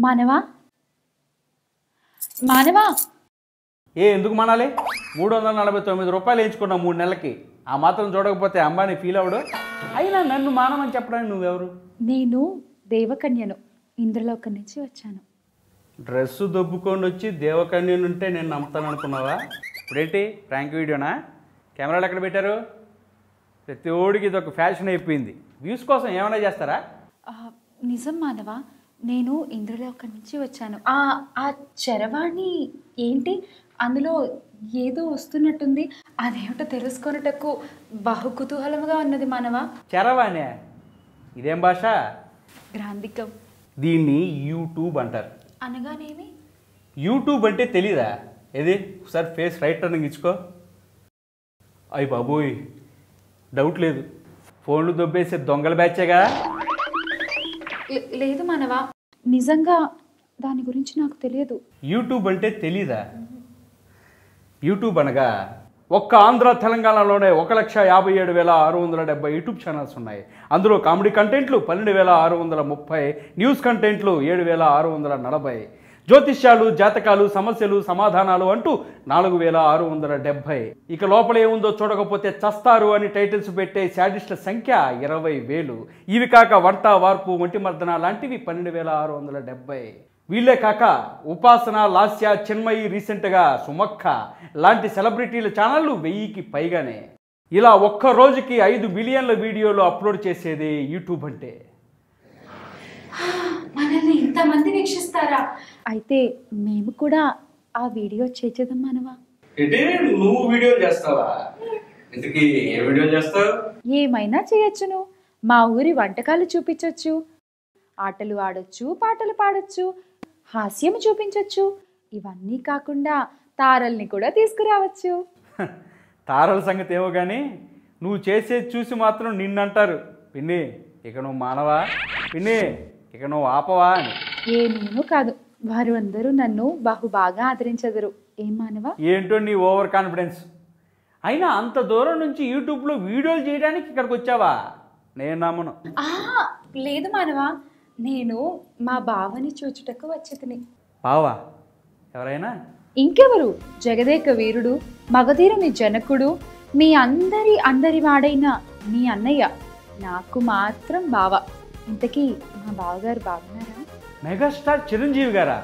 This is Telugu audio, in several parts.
మానవా మానవా ఏ ఎందుకు మనాలి మూడు వందల నలభై తొమ్మిది రూపాయలు వేయించుకున్నా మూడు నెలలకి ఆ మాత్రం చూడకపోతే అంబానీ ఫీల్ అవడు అయినా నన్ను మానమని చెప్పడానికి నువ్వెవరు నేను దేవకన్యను ఇంద్రలోకం నుంచి వచ్చాను డ్రెస్సు దొబ్బుకొని వచ్చి దేవకన్యనుంటే నేను నమ్ముతాను అనుకున్నావా ఇప్పుడేంటి ప్రాంక్ వీడియోనా కెమెరాలు ఎక్కడ పెట్టారు ప్రతి ఓడికి ఇది ఒక ఫ్యాషన్ అయిపోయింది వ్యూస్ కోసం ఏమైనా చేస్తారా ఆ, నిజం మానవా నేను ఇంద్రలోకం నుంచి వచ్చాను ఆ ఆ చరవాణి ఏంటి అందులో ఏదో వస్తున్నట్టుంది అదేమిటో తెలుసుకొనుటకు బహు కుతూహలముగా ఉన్నది మానవా చెరవానే ఇదేం భాష గ్రాంధికం దీన్ని యూట్యూబ్ అంటారు అనగానేమి యూట్యూబ్ అంటే తెలీదా ఏది ఒకసారి ఫేస్ రైట్ టర్నింగ్ ఇచ్చుకో అయ్యి బాబోయ్ డౌట్ లేదు ఫోన్లు దొబ్బేసే దొంగల బ్యాచేగా లే- లేదు మానవా నిజంగా దాని గురించి నాకు తెలియదు యూట్యూబ్ అంటే తెలీదా యూట్యూబ్ అనగా ఒక్క ఆంధ్ర తెలంగాణలోనే ఒక లక్ష యాభై ఏడు వేల ఆరు వందల డెబ్బై యూట్యూబ్ ఛానల్స్ ఉన్నాయి అందులో కామెడీ కంటెంట్లు పన్నెండు వేల ఆరు వందల ముప్పై న్యూస్ కంటెంట్లు ఏడు వేల ఆరు వందల నలభై జ్యోతిష్యాలు జాతకాలు సమస్యలు సమాధానాలు అంటూ నాలుగు వేల ఆరు వందల డెబ్బై ఇక లోపల ఏముందో చూడకపోతే చస్తారు అని టైటిల్స్ పెట్టే శాడిస్టుల సంఖ్య ఇరవై వేలు ఇవి కాక వంట వార్పు ఒంటి మర్దన లాంటివి పన్నెండు వేల ఆరు వందల డెబ్బై వీళ్ళే కాక ఉపాసన లాస్య చిన్మయి రీసెంట్గా సుమక్క లాంటి సెలబ్రిటీల ఛానళ్ళు వెయ్యికి పైగానే ఇలా ఒక్క రోజుకి ఐదు మిలియన్ల వీడియోలు అప్లోడ్ చేసేది యూట్యూబ్ అంటే మనల్ని ఇంతమంది వీక్షిస్తారా అయితే మేము కూడా ఆ వీడియో చేసేద్దాం మానవా నువ్వు వీడియో చేస్తావా ఇంతకీ ఏ వీడియో చేస్తావు ఏమైనా చేయొచ్చును మా ఊరి వంటకాలు చూపించొచ్చు ఆటలు ఆడొచ్చు పాటలు పాడొచ్చు హాస్యం చూపించొచ్చు ఇవన్నీ కాకుండా తారల్ని కూడా తీసుకురావచ్చు తారల సంగతి ఏమో కానీ నువ్వు చేసేది చూసి మాత్రం నిన్నంటారు పిన్ని ఇక నువ్వు మానవా పిన్ని ఇక నువ్వు ఆపవా అని ఏ నేను కాదు వారు అందరూ నన్ను బహు బాగా ఆదరించెదరు ఏం మానవా ఏంటో నీ ఓవర్ కాన్ఫిడెన్స్ అయినా అంత దూరం నుంచి యూట్యూబ్లో వీడియోలు చేయడానికి ఇక్కడికి వచ్చావా నేను నమ్మను ఆ, లేదు మానవా నేను మా బావని చూచుటకు వచ్చేతిని బావా ఎవరైనా ఇంకెవరు జగదేక వీరుడు మగధీరుని జనకుడు మీ అందరి అందరి వాడైన మీ అన్నయ్య నాకు మాత్రం బావ ఇంతకీ మా బావగారు బాగున్నారా మెగాస్టార్ చిరంజీవి గారా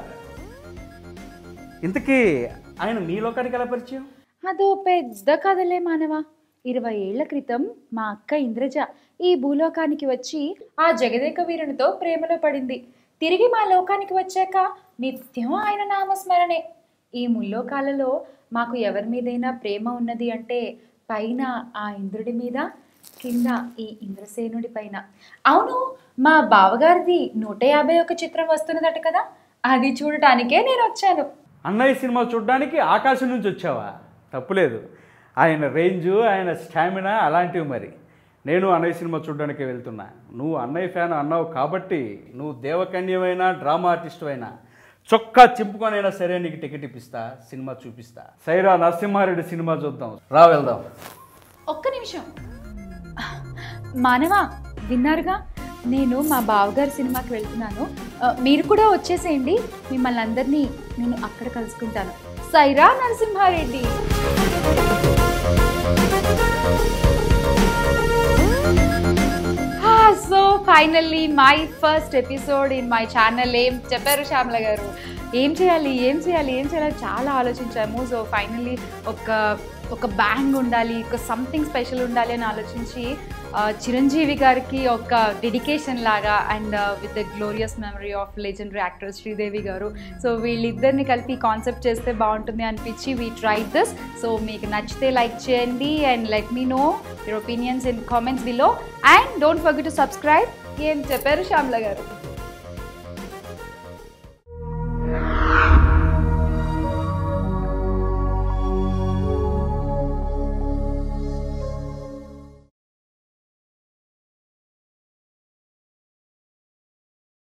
ఇంతకీ ఆయన మీ లోకానికి ఎలా పరిచయం అదో పెద్ద కథలే మానవా ఇరవై ఏళ్ల క్రితం మా అక్క ఇంద్రజ ఈ భూలోకానికి వచ్చి ఆ జగదేక వీరునితో ప్రేమలో పడింది తిరిగి మా లోకానికి వచ్చాక నిత్యం ఆయన నామస్మరణే ఈ ముల్లోకాలలో మాకు ఎవరి మీదైనా ప్రేమ ఉన్నది అంటే పైన ఆ ఇంద్రుడి మీద కింద ఈ ఇంద్రసేనుడి పైన అవును మా బావగారిది నూట యాభై ఒక చిత్రం వస్తున్నదట కదా అది చూడటానికే నేను వచ్చాను అన్నయ్య సినిమా చూడడానికి ఆకాశం నుంచి వచ్చావా తప్పులేదు ఆయన రేంజు ఆయన స్టామినా అలాంటివి మరి నేను అన్నయ్య సినిమా చూడడానికి వెళ్తున్నా నువ్వు అన్నయ్య ఫ్యాన్ అన్నావు కాబట్టి నువ్వు దేవకన్యమైనా డ్రామా ఆర్టిస్ట్ అయినా చొక్కా చింపుకొనైనా సరే నీకు టికెట్ ఇప్పిస్తా సినిమా చూపిస్తా సైరా నరసింహారెడ్డి సినిమా చూద్దాం రా వెళ్దాం ఒక్క నిమిషం మానవా విన్నారుగా నేను మా బావగారి సినిమాకి వెళ్తున్నాను ఆ, మీరు కూడా వచ్చేసేయండి మిమ్మల్ని అందరినీ నేను అక్కడ కలుసుకుంటాను Sye Raa Narasimha Reddy so finally my first episode in my channel ఏం చెప్పారు శ్యామల గారు ఏం చేయాలి ఏం చేయాలి ఏం చేయాలి చాలా ఆలోచించాము సో ఫైనల్లీ ఒక ఒక బ్యాంగ్ ఉండాలి ఒక సంథింగ్ స్పెషల్ ఉండాలి అని ఆలోచించి ఆ, చిరంజీవి గారికి ఒక డెడికేషన్ లాగా and with the glorious memory of legendary actor Sridevi గారు సో వీళ్ళిద్దరిని కలిపి కాన్సెప్ట్ చేస్తే బాగుంటుంది అనిపించి వీ ట్రై దిస్ సో మీకు నచ్చితే లైక్ చేయండి and let me know your opinions in comments below and don't forget to subscribe ఏం చెప్పారు శ్యామ్ల గారు